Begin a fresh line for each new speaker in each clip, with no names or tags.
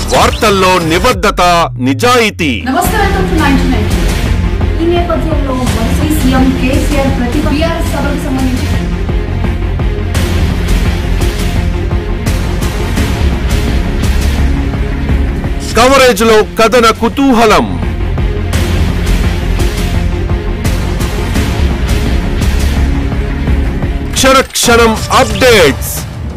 వార్తల్లో నిబద్ధత నిజాయితీ
నమస్తే వెల్కమ్ టు నైన్టీ నైన్ ఈ నేపథ్యంలో వరుస సీఎం కేసీఆర్ ప్రతి బీఆర్ఎస్ సభకు సంబంధించి
కవరేజ్ లో కథన కుతూహలం క్షణక్షణం అప్డేట్స్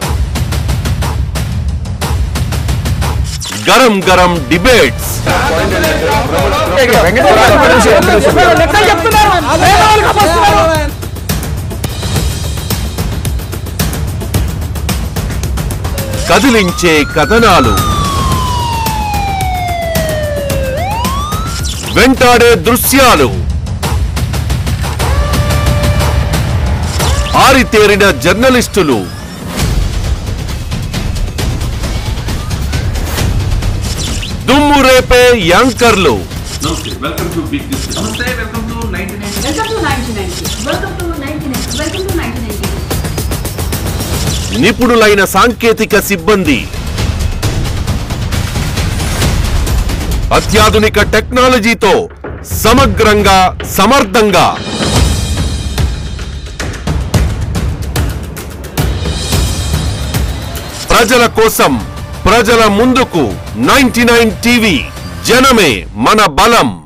గరం గరం డిబేట్స్ కదిలించే కథనాలు వెంటాడే దృశ్యాలు ఆరితేరిన జర్నలిస్టులు దుమ్ము రేపే యాంకర్లు
నమస్తే వెల్కమ్ టు బిగ్ డిస్కషన్ నమస్తే welcome to ninety nine
welcome to ninety nine welcome to ninety nine welcome to ninety nine
నిపుణులైన సాంకేతిక సిబ్బంది అత్యాధునిక టెక్నాలజీతో సమగ్రంగా సమర్థంగా ప్రజల కోసం ప్రజల ముందుకు నైన్టీ నైన్ టీవీ జనమే మన బలం